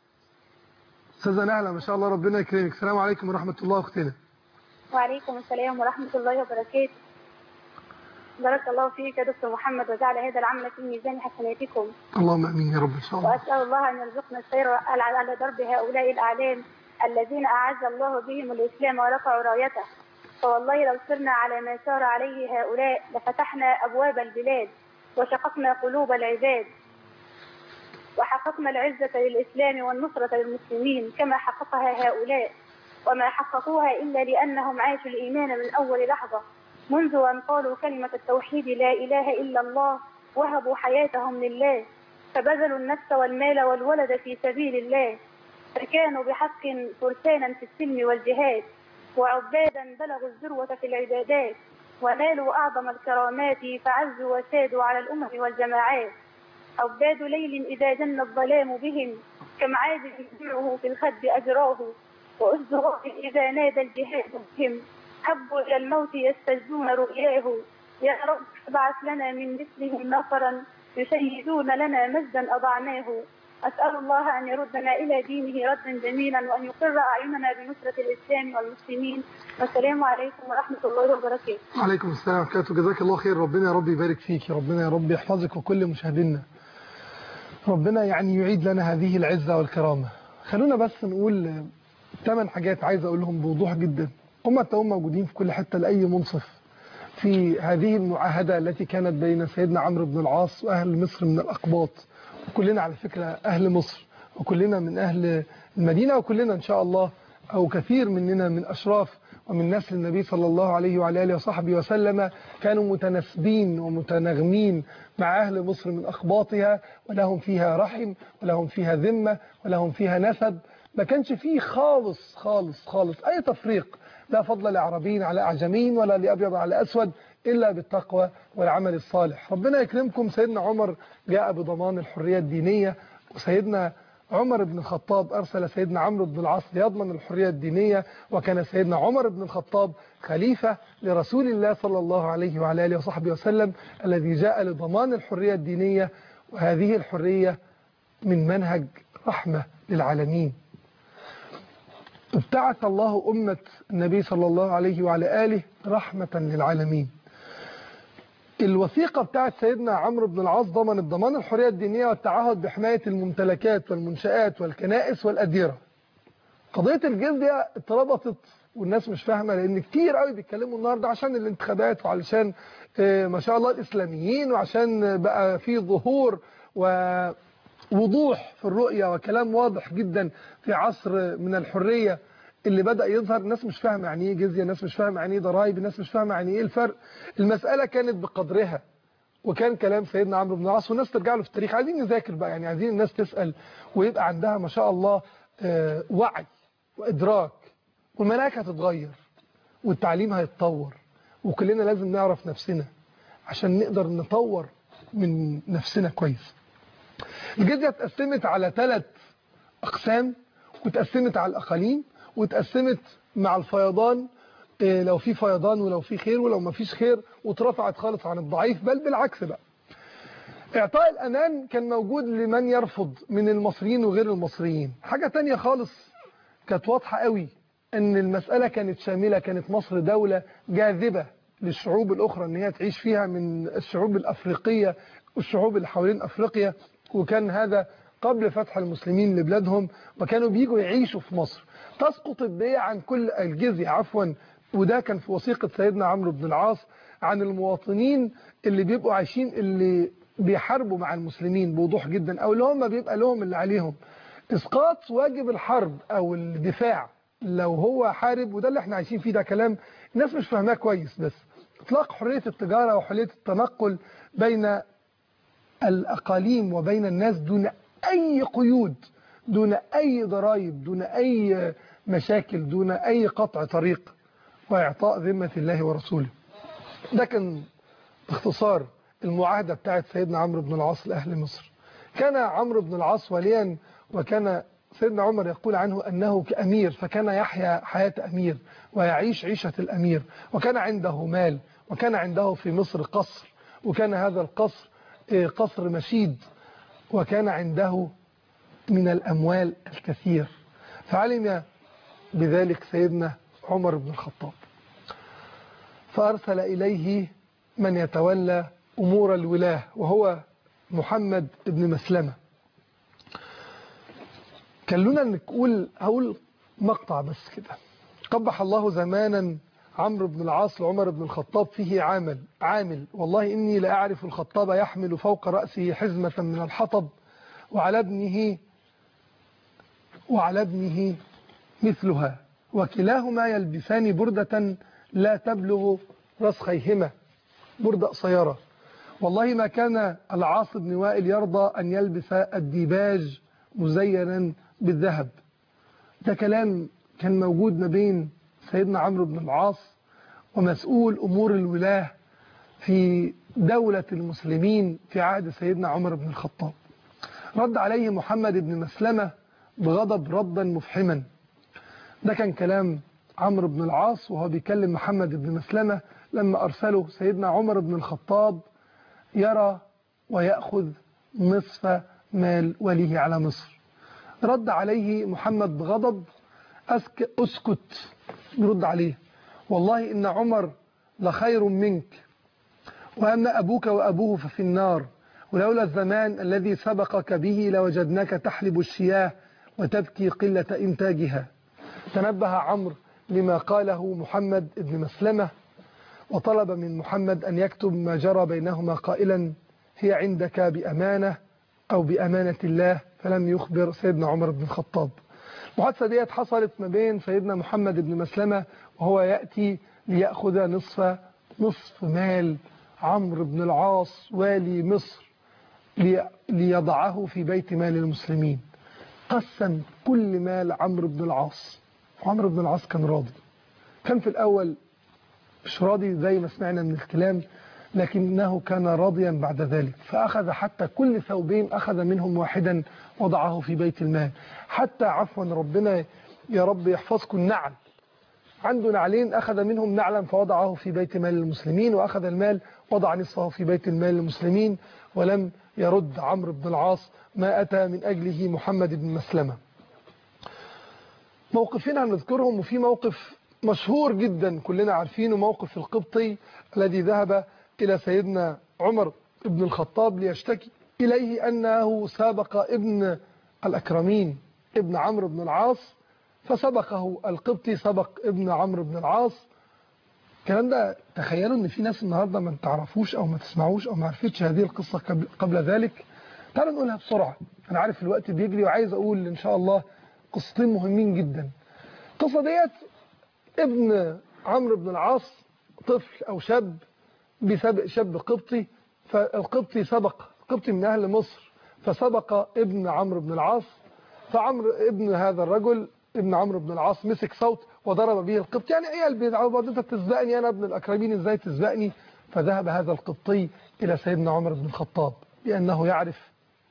استاذه نهله ما شاء الله ربنا يكرمك السلام عليكم ورحمه الله اختنا وعليكم السلام ورحمة الله وبركاته بارك الله فيك يا دكتور محمد وجعل هذا العمل في ميزان حسناتكم اللهم امين يا رب ان شاء الله وأسأل الله أن يرزقنا السير على على درب هؤلاء الأعلام الذين أعز الله بهم الإسلام ورفعوا رايته فوالله لو سرنا على ما سار عليه هؤلاء لفتحنا أبواب البلاد وشققنا قلوب العباد وحققنا العزة للإسلام والنصرة للمسلمين كما حققها هؤلاء وما حققوها إلا لأنهم عاشوا الإيمان من أول لحظة منذ أن قالوا كلمة التوحيد لا إله إلا الله وهبوا حياتهم لله فبذلوا النفس والمال والولد في سبيل الله فكانوا بحق فرسانا في السلم والجهاد وعبادا بلغوا الذروة في العبادات ونالوا أعظم الكرامات فعزوا وسادوا على الأمم والجماعات عباد ليل إذا جن الظلام بهم كم عاد يجمعه في الخد أجراه وأسدغاء إذا نادى الجهاد بهم حبوا إلى الموت يستجدون رؤياه يا رب ابعث لنا من مثلهم نفرا يشيدون لنا مجدا أضعناه أسأل الله أن يردنا إلى دينه ردا جميلا وأن يقر أعيننا بنصرة الإسلام والمسلمين والسلام عليكم ورحمة الله وبركاته وعليكم السلام ورحمه الله وبركاته جزاك الله خير ربنا يا رب يبارك فيك يا ربنا يا رب يحفظك وكل مشاهدينا ربنا يعني يعيد لنا هذه العزة والكرامة خلونا بس نقول ثمان حاجات عايز أقولهم بوضوح جدا هم التوم موجودين في كل حتة لأي منصف في هذه المعاهدة التي كانت بين سيدنا عمرو بن العاص وأهل مصر من الأقباط وكلنا على فكرة أهل مصر وكلنا من أهل المدينة وكلنا إن شاء الله أو كثير مننا من أشراف ومن نسل النبي صلى الله عليه وعلى آله وصحبه وسلم كانوا متناسبين ومتناغمين مع أهل مصر من أخباطها ولهم فيها رحم ولهم فيها ذمة ولهم فيها نسب ما كانش فيه خالص خالص خالص أي تفريق لا فضل لعربيين على أعجمين ولا لأبيض على أسود إلا بالتقوى والعمل الصالح ربنا يكرمكم سيدنا عمر جاء بضمان الحرية الدينية وسيدنا عمر بن الخطاب أرسل سيدنا عمرو بن العاص ليضمن الحرية الدينية وكان سيدنا عمر بن الخطاب خليفة لرسول الله صلى الله عليه وعلى آله وصحبه وسلم الذي جاء لضمان الحرية الدينية وهذه الحرية من منهج رحمة للعالمين ابتعث الله أمة النبي صلى الله عليه وعلى آله رحمة للعالمين الوثيقة بتاعت سيدنا عمرو بن العاص ضمنت ضمان الحرية الدينية والتعهد بحماية الممتلكات والمنشآت والكنائس والأديرة قضية الجزية اتربطت والناس مش فاهمة لأن كتير قوي بيتكلموا النهاردة عشان الانتخابات وعلشان آه، ما شاء الله الإسلاميين وعشان بقى في ظهور ووضوح في الرؤية وكلام واضح جدا في عصر من الحرية اللي بدأ يظهر الناس مش فاهمة يعني ايه جزية الناس مش فاهمة يعني ايه ضرائب الناس مش فاهمة يعني ايه الفرق المسألة كانت بقدرها وكان كلام سيدنا عمرو بن العاص والناس ترجع له في التاريخ عايزين نذاكر بقى يعني عايزين الناس تسأل ويبقى عندها ما شاء الله آه، وعي وإدراك والمناهج هتتغير والتعليم هيتطور وكلنا لازم نعرف نفسنا عشان نقدر نطور من نفسنا كويس الجزية اتقسمت على ثلاث أقسام واتقسمت على الأقاليم واتقسمت مع الفيضان إيه، لو في فيضان ولو في خير ولو ما فيش خير واترفعت خالص عن الضعيف بل بالعكس بقى اعطاء الامان كان موجود لمن يرفض من المصريين وغير المصريين حاجة تانية خالص كانت واضحة قوي ان المسألة كانت شاملة كانت مصر دولة جاذبة للشعوب الاخرى ان هي تعيش فيها من الشعوب الافريقية والشعوب اللي حوالين افريقيا وكان هذا قبل فتح المسلمين لبلادهم وكانوا بيجوا يعيشوا في مصر تسقط الدية عن كل الجزية عفوا وده كان في وثيقة سيدنا عمرو بن العاص عن المواطنين اللي بيبقوا عايشين اللي بيحاربوا مع المسلمين بوضوح جدا او اللي هم بيبقى لهم اللي عليهم اسقاط واجب الحرب او الدفاع لو هو حارب وده اللي احنا عايشين فيه ده كلام الناس مش فاهماه كويس بس اطلاق حرية التجارة وحرية التنقل بين الأقاليم وبين الناس دون أي قيود دون أي ضرائب دون أي مشاكل دون أي قطع طريق وإعطاء ذمة الله ورسوله ده كان باختصار المعاهدة بتاعت سيدنا عمرو بن العاص لأهل مصر كان عمرو بن العاص وليا وكان سيدنا عمر يقول عنه أنه كأمير فكان يحيا حياة أمير ويعيش عيشة الأمير وكان عنده مال وكان عنده في مصر قصر وكان هذا القصر آه، قصر مشيد وكان عنده من الأموال الكثير فعلم بذلك سيدنا عمر بن الخطاب فأرسل إليه من يتولى أمور الولاة وهو محمد بن مسلمة كلنا نقول هقول مقطع بس كده قبح الله زمانا عمرو بن العاص لعمر بن الخطاب فيه عامل عامل والله إني لأعرف الخطاب يحمل فوق رأسه حزمة من الحطب وعلى ابنه وعلى ابنه مثلها وكلاهما يلبسان بردة لا تبلغ رسخيهما بردة قصيرة والله ما كان العاص بن وائل يرضى أن يلبس الديباج مزينا بالذهب ده كلام كان موجود ما بين سيدنا عمرو بن العاص ومسؤول أمور الولاة في دولة المسلمين في عهد سيدنا عمر بن الخطاب رد عليه محمد بن مسلمة بغضب ردا مفحما ده كان كلام عمرو بن العاص وهو بيكلم محمد بن مسلمة لما أرسله سيدنا عمر بن الخطاب يرى ويأخذ نصف مال وليه على مصر رد عليه محمد بغضب أسك أسكت يرد عليه والله إن عمر لخير منك وأما أبوك وأبوه ففي النار ولولا الزمان الذي سبقك به لوجدناك تحلب الشياه وتبكي قلة إنتاجها تنبه عمرو لما قاله محمد بن مسلمة وطلب من محمد أن يكتب ما جرى بينهما قائلا هي عندك بأمانة أو بأمانة الله فلم يخبر سيدنا عمر بن الخطاب المحادثة ديت حصلت ما بين سيدنا محمد بن مسلمة وهو يأتي ليأخذ نصف نصف مال عمرو بن العاص والي مصر لي- ليضعه في بيت مال المسلمين قسم كل مال عمرو بن العاص عمرو بن العاص كان راضي كان في الأول مش راضي زي ما سمعنا من الكلام لكنه كان راضيا بعد ذلك فأخذ حتى كل ثوبين أخذ منهم واحدا وضعه في بيت المال حتى عفوا ربنا يا رب يحفظكم النعل عنده نعلين أخذ منهم نعلا فوضعه في بيت مال المسلمين وأخذ المال وضع نصفه في بيت المال المسلمين ولم يرد عمرو بن العاص ما أتى من أجله محمد بن مسلمة موقفين هنذكرهم وفي موقف مشهور جدا كلنا عارفينه موقف القبطي الذي ذهب إلى سيدنا عمر بن الخطاب ليشتكي إليه أنه سابق ابن الأكرمين ابن عمرو بن العاص فسبقه القبطي سبق ابن عمرو بن العاص الكلام ده تخيلوا ان في ناس النهارده ما تعرفوش او ما تسمعوش او ما عرفتش هذه القصه قبل, قبل ذلك تعالوا نقولها بسرعه انا عارف الوقت بيجري وعايز اقول ان شاء الله قصتين مهمين جدا القصه ديت ابن عمرو بن العاص طفل او شاب بسبق شاب قبطي فالقبطي سبق قبطي من اهل مصر فسبق ابن عمرو بن العاص فعمرو ابن هذا الرجل ابن عمرو بن العاص مسك صوت وضرب به القبط يعني ايه البدعه وبعد انت تسبقني انا ابن الاكرمين ازاي تسبقني فذهب هذا القبطي الى سيدنا عمر بن الخطاب لانه يعرف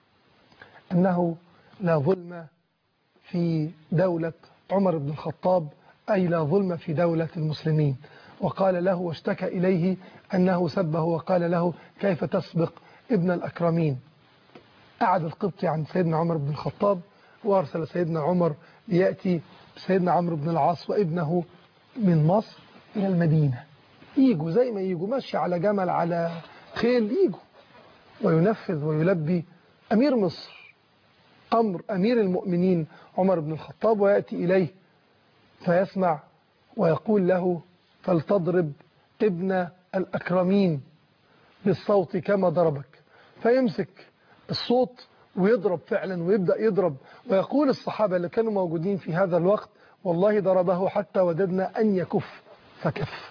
انه لا ظلم في دولة عمر بن الخطاب أي لا ظلم في دولة المسلمين وقال له واشتكى إليه أنه سبه وقال له كيف تسبق ابن الأكرمين قعد القبطي عند سيدنا عمر بن الخطاب وأرسل سيدنا عمر ليأتي سيدنا عمرو بن العاص وابنه من مصر إلى المدينة يجوا زي ما يجوا ماشي على جمل على خيل يجوا وينفذ ويلبي أمير مصر أمر أمير المؤمنين عمر بن الخطاب ويأتي إليه فيسمع ويقول له فلتضرب ابن الأكرمين بالصوت كما ضربك فيمسك الصوت ويضرب فعلا ويبدأ يضرب ويقول الصحابة اللي كانوا موجودين في هذا الوقت والله ضربه حتى وددنا أن يكف فكف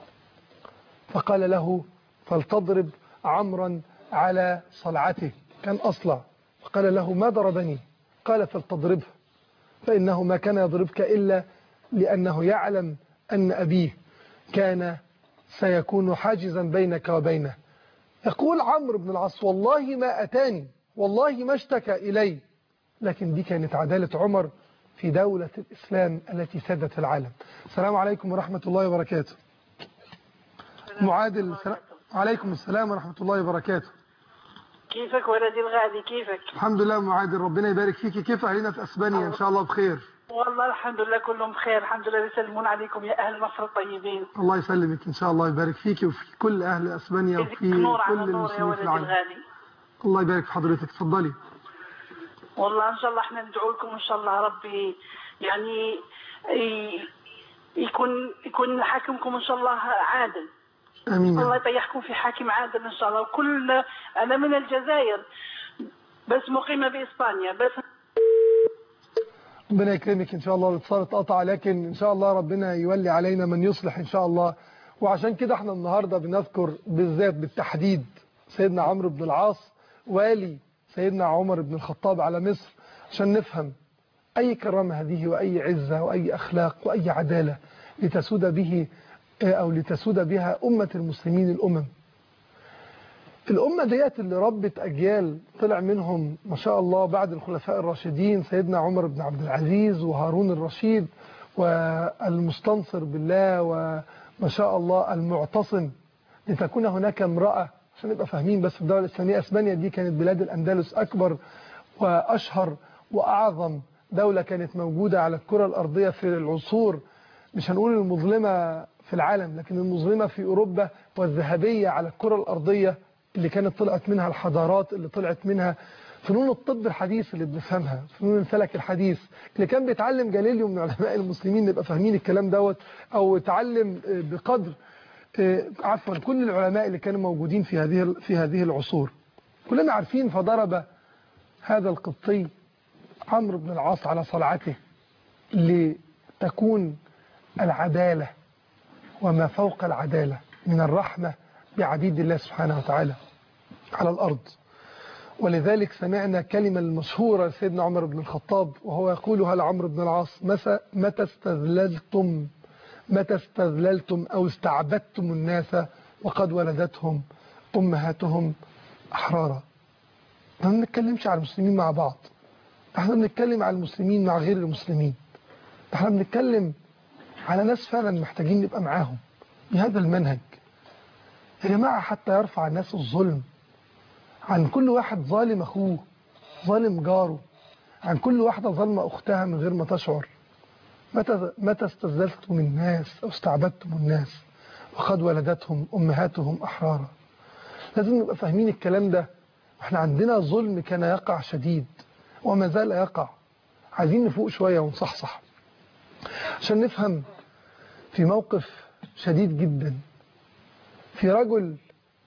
فقال له فلتضرب عمرا على صلعته كان أصلع فقال له ما ضربني قال فلتضربه فإنه ما كان يضربك إلا لأنه يعلم أن أبيه كان سيكون حاجزا بينك وبينه يقول عمرو بن العاص والله ما أتاني والله ما اشتكى إلي لكن دي كانت عدالة عمر في دولة الإسلام التي سادت العالم السلام عليكم ورحمة الله وبركاته معادل السلام عليكم السلام ورحمة الله وبركاته كيفك ولدي الغالي كيفك الحمد لله معادل ربنا يبارك فيك كيف أهلنا في أسبانيا إن شاء الله بخير والله الحمد لله كلهم بخير الحمد لله يسلمون عليكم يا أهل مصر الطيبين الله يسلمك إن شاء الله يبارك فيك وفي كل أهل أسبانيا يزيدك وفي نور كل على نور يا المسلمين في ولدي العالم الغالي الله يبارك في حضرتك اتفضلي والله إن شاء الله احنا ندعو لكم إن شاء الله ربي يعني ي- يكون يكون حاكمكم إن شاء الله عادل آمين الله يطيحكم في حاكم عادل إن شاء الله وكل أنا من الجزائر بس مقيمة بإسبانيا بس ربنا يكرمك ان شاء الله الاتصال اتقطع لكن ان شاء الله ربنا يولي علينا من يصلح ان شاء الله وعشان كده احنا النهارده بنذكر بالذات بالتحديد سيدنا عمرو بن العاص والي سيدنا عمر بن الخطاب على مصر عشان نفهم اي كرامه هذه واي عزه واي اخلاق واي عداله لتسود به او لتسود بها امه المسلمين الامم الأمة ديت اللي ربت أجيال طلع منهم ما شاء الله بعد الخلفاء الراشدين سيدنا عمر بن عبد العزيز وهارون الرشيد والمستنصر بالله وما شاء الله المعتصم لتكون هناك امرأة عشان نبقى فاهمين بس في الدولة الإسلامية أسبانيا دي كانت بلاد الأندلس أكبر وأشهر وأعظم دولة كانت موجودة على الكرة الأرضية في العصور مش هنقول المظلمة في العالم لكن المظلمة في أوروبا والذهبية على الكرة الأرضية اللي كانت طلعت منها الحضارات اللي طلعت منها فنون الطب الحديث اللي بنفهمها فنون الفلك الحديث اللي كان بيتعلم جاليليو من علماء المسلمين نبقى فاهمين الكلام دوت او اتعلم آه، بقدر آه، عفوا كل العلماء اللي كانوا موجودين في هذه في هذه العصور كلنا عارفين فضرب هذا القبطي عمرو بن العاص على صلعته لتكون العدالة وما فوق العدالة من الرحمة بعبيد الله سبحانه وتعالى على الأرض ولذلك سمعنا كلمة المشهورة لسيدنا عمر بن الخطاب وهو يقولها لعمرو بن العاص "مس- متى استذللتم متى استذللتم أو استعبدتم الناس وقد ولدتهم أمهاتهم أحرارا احنا ما بنتكلمش على المسلمين مع بعض احنا بنتكلم على المسلمين مع غير المسلمين احنا بنتكلم على ناس فعلا محتاجين نبقى معاهم بهذا المنهج يا جماعة حتى يرفع الناس الظلم عن كل واحد ظالم أخوه ظالم جاره عن كل واحدة ظالمة أختها من غير ما تشعر متى متى استذلتم الناس أو استعبدتم الناس وقد ولدتهم أمهاتهم أحرارا لازم نبقى فاهمين الكلام ده احنا عندنا ظلم كان يقع شديد وما زال يقع عايزين نفوق شوية ونصحصح عشان نفهم في موقف شديد جدا في رجل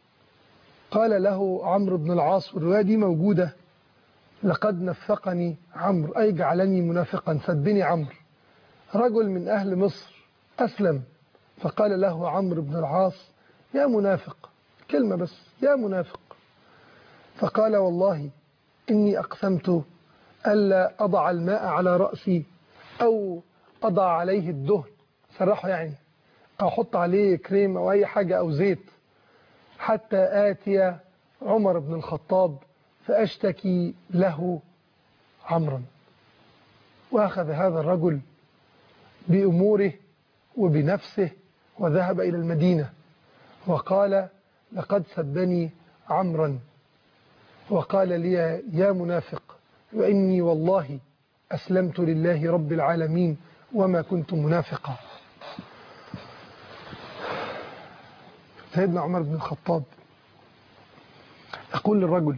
قال له عمرو بن العاص والرواية دي موجودة لقد نفقني عمرو أي جعلني منافقا سبني عمرو رجل من أهل مصر أسلم فقال له عمرو بن العاص يا منافق كلمة بس يا منافق فقال والله إني أقسمت ألا أضع الماء على رأسي أو أضع عليه الدهن سرحه يعني أو أحط عليه كريم أو أي حاجة أو زيت حتى آتي عمر بن الخطاب فأشتكي له عمرا وأخذ هذا الرجل بأموره وبنفسه وذهب إلى المدينة وقال لقد سبني عمرا وقال لي يا منافق وإني والله أسلمت لله رب العالمين وما كنت منافقا سيدنا عمر بن الخطاب يقول للرجل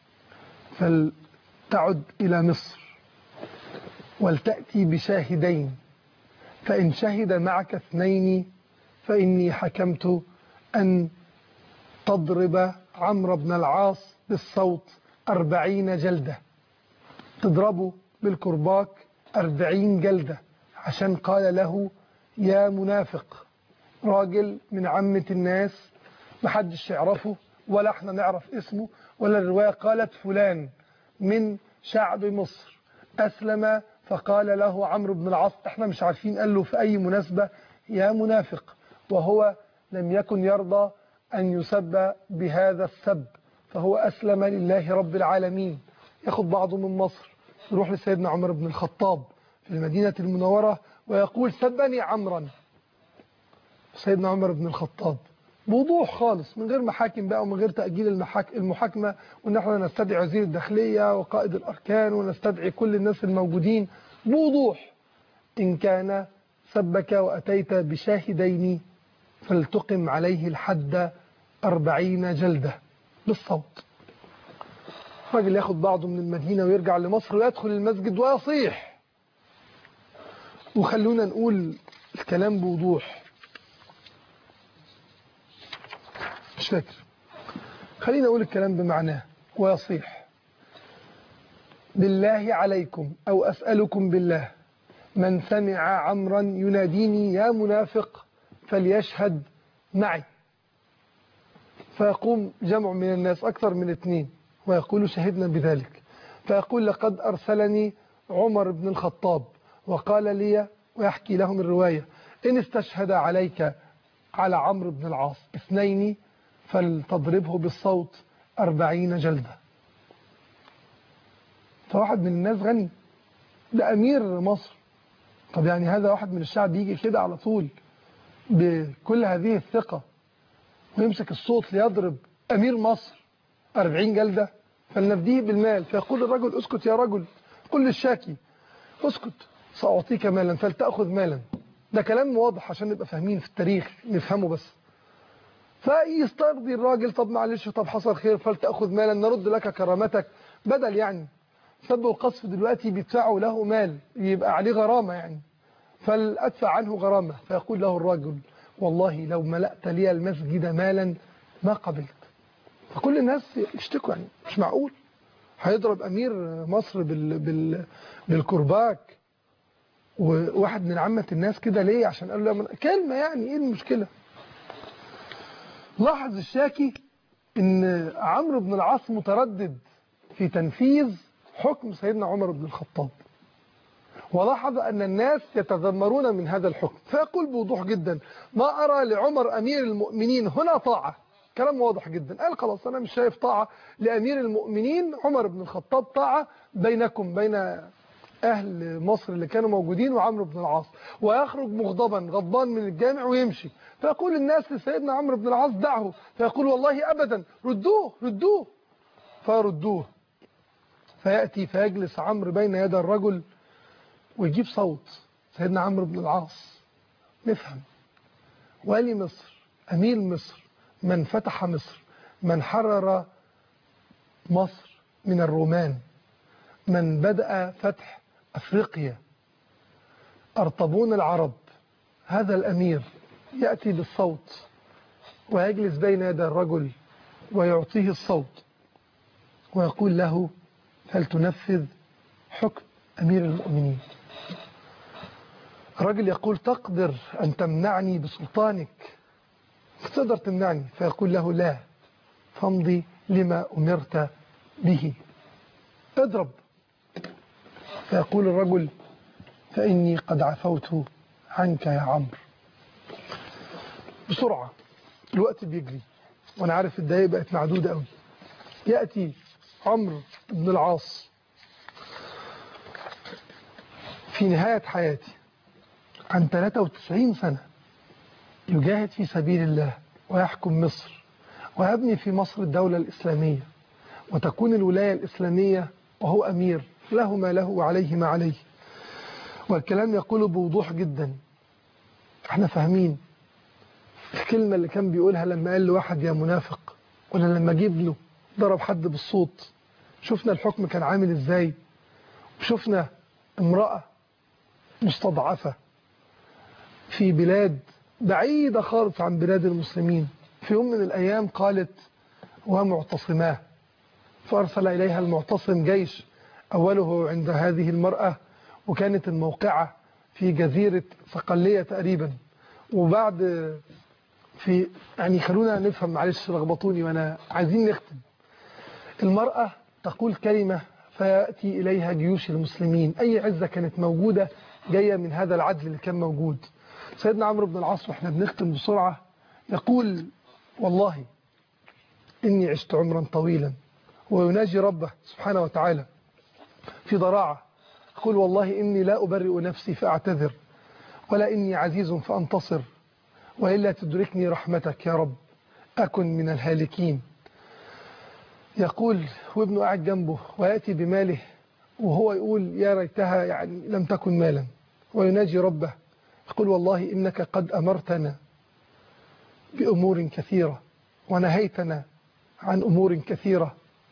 فلتعد إلى مصر ولتأتي بشاهدين فإن شهد معك اثنين فإني حكمت أن تضرب عمرو بن العاص بالصوت أربعين جلدة تضربه بالكرباك أربعين جلدة عشان قال له يا منافق راجل من عامة الناس محدش يعرفه ولا احنا نعرف اسمه ولا الرواية قالت فلان من شعب مصر أسلم فقال له عمرو بن العاص احنا مش عارفين قال له في أي مناسبة يا منافق وهو لم يكن يرضى أن يسب بهذا السب فهو أسلم لله رب العالمين ياخد بعضه من مصر يروح لسيدنا عمر بن الخطاب في المدينة المنورة ويقول سبني عمرا سيدنا عمر بن الخطاب بوضوح خالص من غير محاكم بقى ومن غير تأجيل المحاك المحاكمة وان احنا نستدعي وزير الداخلية وقائد الأركان ونستدعي كل الناس الموجودين بوضوح إن كان سبك وأتيت بشاهدين فلتقم عليه الحد أربعين جلدة بالصوت الراجل ياخد بعضه من المدينة ويرجع لمصر ويدخل المسجد ويصيح وخلونا نقول الكلام بوضوح مش فاكر خلينا أقول الكلام بمعناه ويصيح بالله عليكم أو أسألكم بالله من سمع عمرا يناديني يا منافق فليشهد معي فيقوم جمع من الناس أكثر من اثنين ويقول شهدنا بذلك فيقول لقد أرسلني عمر بن الخطاب وقال لي ويحكي لهم الرواية إن استشهد عليك على عمرو بن العاص اثنين فلتضربه بالصوت أربعين جلدة فواحد من الناس غني ده أمير مصر طب يعني هذا واحد من الشعب يجي كده على طول بكل هذه الثقة ويمسك الصوت ليضرب أمير مصر أربعين جلدة فلنفديه بالمال فيقول الرجل اسكت يا رجل قل للشاكي اسكت سأعطيك مالا فلتأخذ مالا ده كلام واضح عشان نبقى فاهمين في التاريخ نفهمه بس فيسترضي الراجل طب معلش طب حصل خير فلتأخذ مالا نرد لك كرامتك بدل يعني سب القصف دلوقتي بيدفعوا له مال يبقى عليه غرامة يعني فلأدفع عنه غرامة فيقول له الرجل والله لو ملأت لي المسجد مالا ما قبلت فكل الناس يشتكوا يعني مش معقول هيضرب أمير مصر بال بال بالكرباك وواحد من عامة الناس كده ليه عشان قال له كلمة يعني ايه المشكلة لاحظ الشاكي ان عمرو بن العاص متردد في تنفيذ حكم سيدنا عمر بن الخطاب ولاحظ أن الناس يتذمرون من هذا الحكم فيقول بوضوح جدا ما أرى لعمر أمير المؤمنين هنا طاعة كلام واضح جدا قال خلاص أنا مش شايف طاعة لأمير المؤمنين عمر بن الخطاب طاعة بينكم بين أهل مصر اللي كانوا موجودين وعمرو بن العاص ويخرج مغضبا غضبان من الجامع ويمشي فيقول الناس لسيدنا عمرو بن العاص دعه فيقول والله أبدا ردوه ردوه فردوه فيأتي فيجلس عمرو بين يدي الرجل ويجيب صوت سيدنا عمرو بن العاص نفهم والي مصر أمير مصر من فتح مصر من حرر مصر من الرومان من بدأ فتح أفريقيا أرطبون العرب هذا الأمير يأتي بالصوت ويجلس بين يدي الرجل ويعطيه الصوت ويقول له هل تنفذ حكم أمير المؤمنين الرجل يقول تقدر أن تمنعني بسلطانك تقدر تمنعني فيقول له لا فامضي لما أمرت به اضرب فيقول الرجل فإني قد عفوت عنك يا عمرو بسرعة الوقت بيجري وأنا عارف الدقايق بقت معدودة قوي يأتي عمرو بن العاص في نهاية حياتي عن 93 سنة يجاهد في سبيل الله ويحكم مصر ويبني في مصر الدولة الإسلامية وتكون الولاية الإسلامية وهو أمير له ما له وعليه ما عليه والكلام يقول بوضوح جدا احنا فاهمين الكلمة اللي كان بيقولها لما قال لواحد يا منافق ولا لما جيب له ضرب حد بالصوت شفنا الحكم كان عامل ازاي وشفنا امرأة مستضعفة في بلاد بعيدة خالص عن بلاد المسلمين في يوم من الأيام قالت ومعتصماه فأرسل إليها المعتصم جيش أوله عند هذه المرأة وكانت الموقعة في جزيرة صقلية تقريبا وبعد في يعني خلونا نفهم معلش لخبطوني وأنا عايزين نختم المرأة تقول كلمة فيأتي إليها جيوش المسلمين أي عزة كانت موجودة جاية من هذا العدل اللي كان موجود سيدنا عمرو بن العاص واحنا بنختم بسرعة يقول والله إني عشت عمرا طويلا ويناجي ربه سبحانه وتعالى في ضراعة أقول والله إني لا أبرئ نفسي فأعتذر ولا إني عزيز فأنتصر وإلا تدركني رحمتك يا رب أكن من الهالكين يقول وابنه قاعد جنبه ويأتي بماله وهو يقول يا ريتها يعني لم تكن مالا ويناجي ربه يقول والله إنك قد أمرتنا بأمور كثيرة ونهيتنا عن أمور كثيرة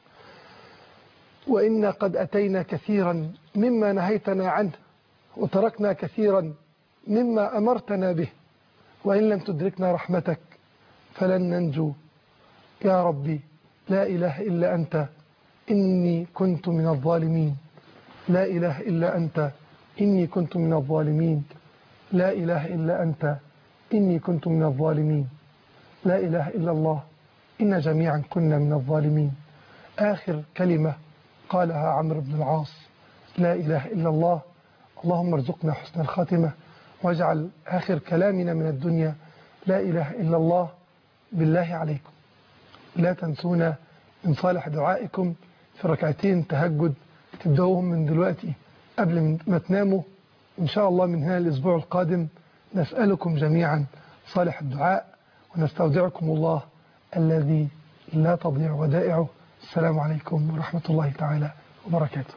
وإنا قد أتينا كثيرا مما نهيتنا عنه وتركنا كثيرا مما أمرتنا به وإن لم تدركنا رحمتك فلن ننجو يا ربي لا إله إلا أنت إني كنت من الظالمين لا إله إلا أنت إني كنت من الظالمين لا إله إلا أنت إني كنت من الظالمين لا إله إلا الله إن جميعا كنا من الظالمين آخر كلمة قالها عمرو بن العاص لا إله إلا الله اللهم ارزقنا حسن الخاتمة واجعل آخر كلامنا من الدنيا لا إله إلا الله بالله عليكم لا تنسونا من صالح دعائكم في ركعتين تهجد تبدأوهم من دلوقتي قبل ما تناموا إن شاء الله من هنا الأسبوع القادم نسألكم جميعا صالح الدعاء ونستودعكم الله الذي لا تضيع ودائعه السلام عليكم ورحمة الله تعالى وبركاته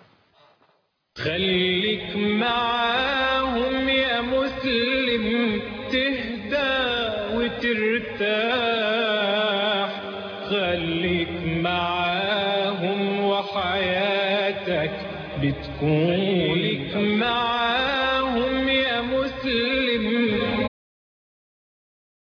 خليك معاهم يا مسلم تهدى وترتاح خليك معاهم وحياتك بتكون لك معاهم